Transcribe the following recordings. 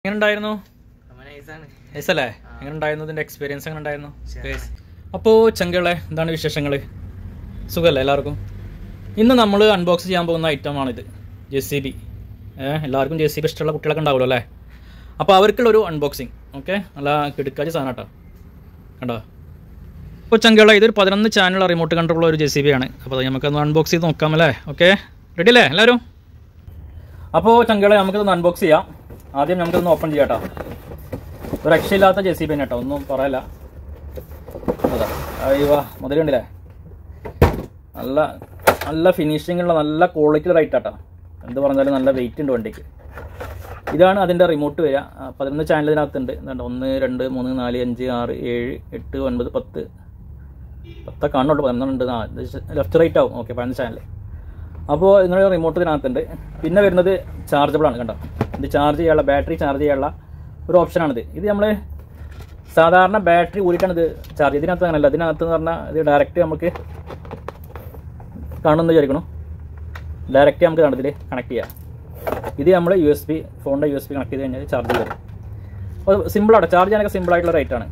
എങ്ങനെ ഉണ്ടായിരുന്നു അവൻ നൈസാണ് യെസ് അല്ലേ എങ്ങനെ ഉണ്ടായിരുന്നു ഇതിന്റെ എക്സ്പീരിയൻസ് എങ്ങനെ ഉണ്ടായിരുന്നു ഉഷാറാണ്. അപ്പോൾ ചങ്കളെ എന്താണ് വിശേഷങ്ങൾ സുഖമല്ലേ എല്ലാവർക്കും ഇന്ന് നമ്മൾ അൺബോക്സ് ചെയ്യാൻ പോകുന്ന ഐറ്റമാണിത് ജെ സി ബി എല്ലാവർക്കും ജെ സി ബി ഇഷ്ടമുള്ള കുട്ടികളൊക്കെ ഉണ്ടാവുമല്ലോ അല്ലേ അപ്പോൾ അവർക്കുള്ളൊരു അൺബോക്സിങ് ഓക്കെ നല്ല കിടുക്കാച്ച സാധനം കേട്ടോ കണ്ടോ അപ്പോൾ ചങ്കളെ ഇതൊരു പതിനൊന്ന് ചാനൽ റിമോട്ട് കൺട്രോൾ ഒരു ജെ സി ബി ആണ് അപ്പോൾ അത് നമുക്കൊന്ന് അൺബോക്സ് ചെയ്ത് നോക്കാം അല്ലേ ഓക്കെ റെഡി അല്ലേ എല്ലാവരും അപ്പോൾ ചങ്കളെ നമുക്കിതൊന്ന് അൺബോക്സ് ചെയ്യാം ആദ്യം നമുക്കിതൊന്ന് ഓപ്പൺ ചെയ്യാം കേട്ടോ ഒരു രക്ഷയില്ലാത്ത ജെ സി ബി തന്നെ കേട്ടോ ഒന്നും പറയല്ല അതാ അയ്യോ മുതലുണ്ടല്ലേ നല്ല നല്ല ഫിനിഷിംഗ് ഉള്ള നല്ല ക്വാളിറ്റി റൈറ്റ് ആട്ടോ എന്ത് പറഞ്ഞാലും നല്ല വെയിറ്റ് ഉണ്ട് വണ്ടിക്ക് ഇതാണ് അതിൻ്റെ റിമോട്ട് വരിക ആ, പതിനൊന്ന് ചാനൽ ഇതിനകത്തുണ്ട് എന്താണ് ഒന്ന് രണ്ട് മൂന്ന് നാല് അഞ്ച് ആറ് ഏഴ് എട്ട് ഒൻപത് പത്ത് പത്ത കാണുള്ളൂ പതിനൊന്നുണ്ട് ആ ലെഫ്റ്റ് റൈറ്റ് ആവും ഓക്കെ പതിനൊന്ന് ചാനൽ അപ്പോൾ നിങ്ങളുടെ റിമോട്ട് ഇതിനകത്തുണ്ട് പിന്നെ വരുന്നത് ചാർജബിൾ ആണ് കണ്ടോ ഇത് ചാർജ് ചെയ്യാനുള്ള ബാറ്ററി ചാർജ് ചെയ്യാനുള്ള ഒരു ഓപ്ഷനാണിത് ഇത് നമ്മൾ സാധാരണ ബാറ്ററി ഊരിട്ടാണ് ഇത് ചാർജ് ഇതിനകത്ത് അങ്ങനല്ല ഇതിനകത്ത് എന്ന് പറഞ്ഞാൽ ഇത് ഡയറക്റ്റ് നമുക്ക് കാണുമെന്ന് വിചാരിക്കണം ഡയറക്റ്റ് നമുക്ക് കാണത്തില് കണക്ട് ചെയ്യാം ഇത് നമ്മൾ യു എസ് ബി ഫോണിൻ്റെ യു എസ് ബി കണക്ട് ചെയ്ത് കഴിഞ്ഞാൽ ചാർജ് വരും അപ്പോൾ സിമ്പിളാണ് ചാർജ് ചെയ്യാനൊക്കെ സിമ്പിളായിട്ടുള്ള റേറ്റാണ്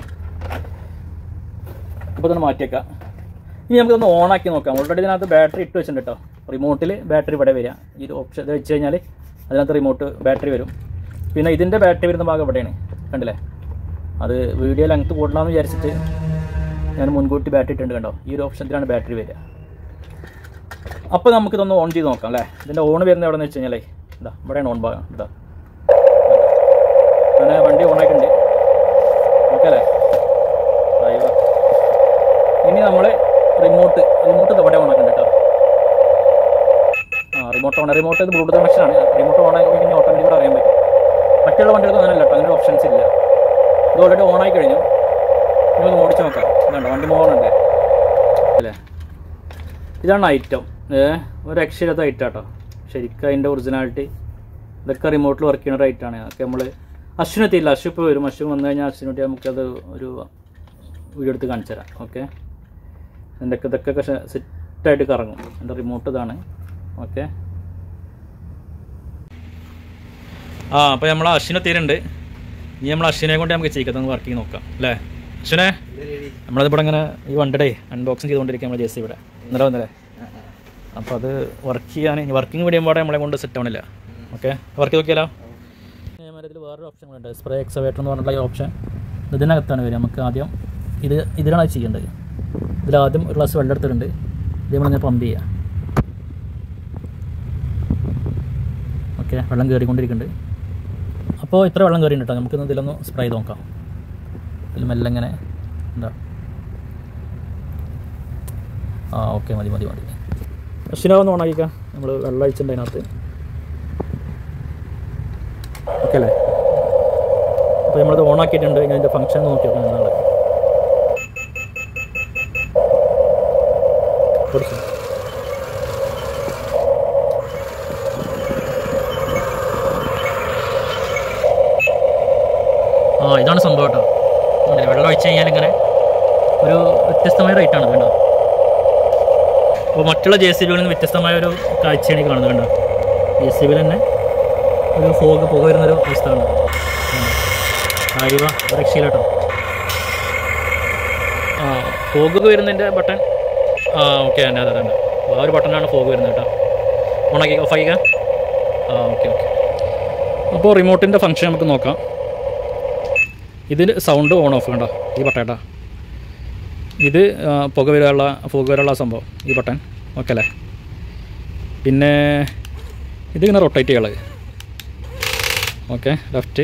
അപ്പോൾ ഇതൊന്ന് മാറ്റിയേക്കാം ഇനി നമുക്കൊന്ന് ഓണാക്കി നോക്കാം ഓൾറെഡി ഇതിനകത്ത് ബാറ്ററി ഇട്ട് വെച്ചിട്ടുണ്ട് കേട്ടോ റിമോട്ടിൽ ബാറ്ററി ഇവിടെ വരിക ഈ ഒരു ഓപ്ഷൻ ഇത് വെച്ച് കഴിഞ്ഞാൽ അതിനകത്ത് റിമോട്ട് ബാറ്ററി വരും പിന്നെ ഇതിൻ്റെ ബാറ്ററി വരുന്ന ഭാഗം ഇവിടെയാണ് കണ്ടില്ലേ അത് വീഡിയോ ലെങ്ത് കൂടണമെന്ന് വിചാരിച്ചിട്ട് ഞാൻ മുൻകൂട്ടി ബാറ്ററി ഇട്ടുണ്ട് കണ്ടോ ഈ ഒരു ഓപ്ഷനിലാണ് ബാറ്ററി വരിക അപ്പോൾ നമുക്കിതൊന്ന് ഓൺ ചെയ്ത് നോക്കാം അല്ലേ ഇതിൻ്റെ ഓൺ വരുന്നത് എവിടെ നിന്ന് വെച്ച് കഴിഞ്ഞാലേ ഇതാ ഇവിടെയാണ് ഓൺ ഭാഗം ഇതാ അങ്ങനെ വണ്ടി ഓൺ ആയിട്ടുണ്ട് ഓക്കെ അല്ലേ അയ്യോ ഇനി നമ്മൾ റിമോട്ട് റിമോട്ട് ഇവിടെ ഓൺ ആക്കണ്ട കേട്ടോ ആ റിമോട്ട് ഓൺ റിമോട്ട് ഇത് ബ്ലൂടൂത്ത് കണക്ഷനാണ് റിമോട്ട് ഓൺ ആയി കഴിഞ്ഞാൽ ഓട്ടോമാറ്റിക് അറിയാൻ പറ്റും മറ്റുള്ള വണ്ടികൾക്ക് അങ്ങനെയല്ല കേട്ടോ അങ്ങനെ ഓപ്ഷൻസ് ഇല്ല ഇത് ഓൾറെഡി ഓൺ ആയി കഴിഞ്ഞു ഇനി ഒന്ന് ഓടിച്ച് നോക്കാം ഇതുണ്ട് വണ്ടി മോളുണ്ട് അല്ലേ ഇതാണ് ഐറ്റം ഏ ഒരു രക്ഷയില്ലാത്ത ഐറ്റം കേട്ടോ ശരിക്കും അതിൻ്റെ ഒറിജിനാലിറ്റി ഇതൊക്കെ റിമോട്ടിൽ വർക്ക് ചെയ്യുന്ന റൈറ്റാണ് അതൊക്കെ നമ്മൾ അശ്വിനെത്തിയില്ല അശ്വ ഇപ്പോൾ വരും അശ്വ വന്നു കഴിഞ്ഞാൽ അശ്വിനെത്തി നമുക്കത് ഒരു വീഡിയോ എടുത്ത് കാണിച്ചു തരാം ഓക്കെ എൻ്റെ ഇതൊക്കെ സെറ്റായിട്ട് കറങ്ങും എൻ്റെ റിമോട്ട് ഇതാണ് ഓക്കെ ആ അപ്പോൾ നമ്മൾ അശ്വിനെ തീരുണ്ട് ഇനി നമ്മൾ അശ്വിനെ കൊണ്ട് നമുക്ക് ചെയ്യിക്കത്തൊന്ന് വർക്ക് ചെയ്ത് നോക്കാം അല്ലേ അശ്വിനെ നമ്മളിതിവിടെ ഇങ്ങനെ ഈ വണ്ടിയുടെ അൺബോക്സിങ് ചെയ്തുകൊണ്ടിരിക്കുക നമ്മൾ ജെ സി ഇവിടെ ഇന്നലെ വന്നല്ലേ അപ്പോൾ അത് വർക്ക് ചെയ്യാൻ വർക്കിംഗ് വിടുമ്പോൾ നമ്മളെ കൊണ്ട് സെറ്റ് ആവണില്ല ഓക്കെ വർക്ക് ചെയ്ത് നോക്കിയാലോ ഇതിൽ വേറൊരു ഓപ്ഷൻ ഉണ്ട് സ്പ്രേ എക്സവേറ്റർ എന്ന് പറഞ്ഞിട്ടുള്ള ഈ ഓപ്ഷൻ ഇതിനകത്താണ് വരിക നമുക്ക് ആദ്യം ഇത് ഇതിലാണ് അത് ചെയ്യേണ്ടത് ഇതിലാദ്യം ഒരു ഗ്ലാസ് വെള്ളം എടുത്തിട്ടുണ്ട് ഇത് നമ്മളിങ്ങനെ പമ്പ് ചെയ്യുക ഓക്കെ വെള്ളം കയറിക്കൊണ്ടിരിക്കുന്നുണ്ട് അപ്പോൾ ഇത്ര വെള്ളം കയറിയിട്ടുണ്ട് കേട്ടോ നമുക്കിന്ന് ഇതിലൊന്ന് സ്പ്രേ ചെയ്ത് നോക്കാം ഇതിൽ മെല്ലെ ഇങ്ങനെ എന്താ ആ ഓക്കെ മതി മതി മതി മെഷീനാവുന്ന ഓണാക്കിക്കാം നമ്മൾ വെള്ളം ഒഴിച്ചിട്ടുണ്ട് അതിനകത്ത് ഓക്കെ അല്ലേ അപ്പോൾ നമ്മളത് ഓണാക്കിയിട്ടുണ്ട് ഞാൻ അതിൻ്റെ ഫംഗ്ഷൻ നോക്കി നോക്കാം എന്താണ് കൊടുത്തു ആ ഇതാണ് സംഭവം കേട്ടോ കണ്ടില്ലേ? വെള്ളം ഒഴിച്ച് കഴിഞ്ഞാൽ ഇങ്ങനെ ഒരു വ്യത്യസ്തമായ റേറ്റാണ് കണ്ടോ അപ്പോൾ മറ്റുള്ള ജെ സി ബികളിൽ നിന്ന് വ്യത്യസ്തമായ ഒരു കാഴ്ചയാണ് ഈ കാണുന്നത് കണ്ടോ ജെ സി ബിയിൽ തന്നെ ഒരു ഫോഗ് പുക വരുന്നൊരു അവസ്ഥയാണ് ആയിവ രക്ഷയില്ല കേട്ടോ ആ ഫോഗ് വരുന്നതിൻ്റെ ബട്ടൺ ആ ഓക്കെ തന്നെ അതെ അതെ ആ ഒരു ബട്ടണാണ് ഫോഗ് വരുന്നത് കേട്ടോ ഓണാക്കി ഓഫ് ആക്കിക്ക ആ ഓക്കെ ഓക്കെ അപ്പോൾ റിമോട്ടിൻ്റെ ഫംഗ്ഷൻ നമുക്ക് നോക്കാം ഇതിൽ സൗണ്ട് ഓൺ ഓഫ് കണ്ടോ ഈ ബട്ടൺ കേട്ടോ ഇത് ആ, പുക വരാനുള്ള ഫോഗ് വരാനുള്ള സംഭവം ഈ ബട്ടൺ ഓക്കെ അല്ലേ പിന്നെ ഇതിങ്ങനെ റൊട്ടേറ്റ് ചെയ്യാനുള്ളത് ഓക്കെ ലെഫ്റ്റ്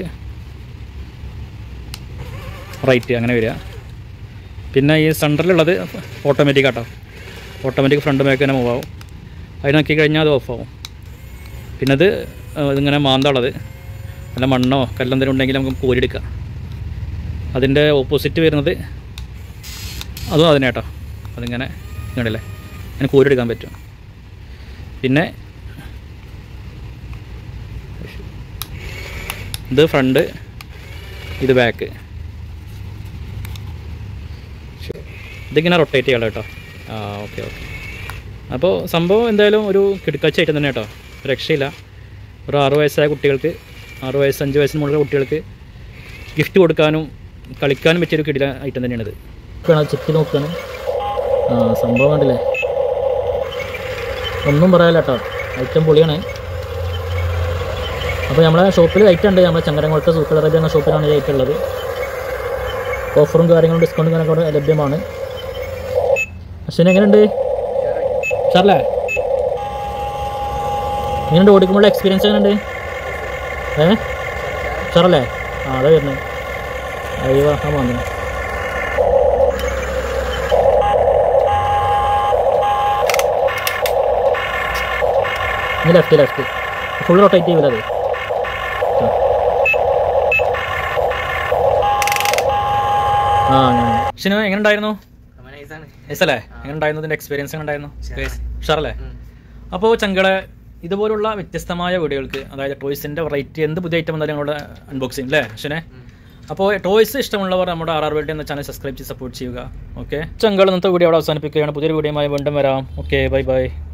റൈറ്റ് അങ്ങനെ വരിക പിന്നെ ഈ സെൻറ്ററിലുള്ളത് automatic auto automatic front back തന്നെ മൂവ് ആവും അത് നോക്കി കഴിഞ്ഞാൽ അത് ഓഫ് ആവും പിന്നെ ഇത് ആ, ഇതിങ്ങനെ മാന്താളത് നല്ല മണ്ണോ കല്ലെന്തെങ്കിലും ഉണ്ടെങ്കിൽ നമുക്ക് കോരിയെടുക്കാം അതിൻ്റെ ഓപ്പോസിറ്റ് വരുന്നത് അതും അതിനെ കേട്ടോ അതിങ്ങനെ ഇങ്ങനെയല്ലേ അങ്ങനെ കോരിയെടുക്കാൻ പറ്റും പിന്നെ ഇത് ഫ്രണ്ട് ഇത് ബാക്ക് ഇതിങ്ങനെ റൊട്ടേറ്റ് ചെയ്യാം കേട്ടോ ആ ഓക്കെ ഓക്കെ അപ്പോൾ സംഭവം എന്തായാലും ഒരു കിടക്കാച്ച ഐറ്റം തന്നെ കേട്ടോ രക്ഷയില്ല ഒരു ആറു വയസ്സായ കുട്ടികൾക്ക് ആറ് വയസ്സ് അഞ്ച് വയസ്സിന് മുകളിലുള്ള കുട്ടികൾക്ക് ഗിഫ്റ്റ് കൊടുക്കാനും കളിക്കാനും പറ്റിയൊരു കിടില ഐറ്റം തന്നെയാണിത് ചെക്ക് നോക്കുകയാണ് ആ സംഭവം കണ്ടില്ലേ ഒന്നും പറയാല്ല കേട്ടോ ഐറ്റം പൊളിയാണ് അപ്പോൾ നമ്മളെ ഷോപ്പിൽ ഐറ്റം ഉണ്ട് നമ്മളെ ചങ്ങരംകുളത്തെ സൂക്കർ അറേബ്യ എന്ന ഷോപ്പിലാണ് ഈ ഐറ്റം ഉള്ളത് ഓഫറും കാര്യങ്ങളും ഡിസ്കൗണ്ടും കാര്യങ്ങളൊക്കെ അവിടെ ലഭ്യമാണ് അശ്വിന് എങ്ങനെയുണ്ട് സാറല്ലേ എങ്ങനെയുണ്ട് ഓടിക്കുമ്പോഴുള്ള എക്സ്പീരിയൻസ് എങ്ങനെയുണ്ട് ഏ സാറല്ലേ ആ അതാ വരുന്നത് അയ്യോ ആ വന്നു ഇനി ലെഫ്റ്റ് ലെഫ്റ്റ് ഫുൾ റൊട്ടേറ്റ് ചെയ്യൂല അത് ആ അങ്ങനെ ഷിനു എങ്ങനെ ഉണ്ടായിരുന്നു അല്ലേ എങ്ങനെ ഉണ്ടായിരുന്നു ഇതിൻ്റെ എക്സ്പീരിയൻസ് എങ്ങനെ ഉണ്ടായിരുന്നു ഉഷാറല്ലേ അപ്പോൾ ചങ്കളെ ഇതുപോലുള്ള വ്യത്യസ്തമായ വീഡിയോകൾക്ക് അതായത് ടോയ്സിൻ്റെ വെറൈറ്റി എന്ത് പുതിയ ഐറ്റം വന്നാലും ഞങ്ങളുടെ അൺബോക്സിങ് അല്ലേ അശ്വിനെ അപ്പോൾ ടോയ്സ് ഇഷ്ടമുള്ളവർ നമ്മുടെ ആർ ആർ വേൾഡ് എന്ന ചാനൽ സബ്സ്ക്രൈബ് ചെയ്ത് സപ്പോർട്ട് ചെയ്യുക ഓക്കെ ചങ്കൾ ഇന്നത്തെ വീഡിയോ അവിടെ അവസാനിപ്പിക്കുകയാണ് പുതിയൊരു വീഡിയോയുമായി വീണ്ടും വരാം ഓക്കെ ബൈ ബൈ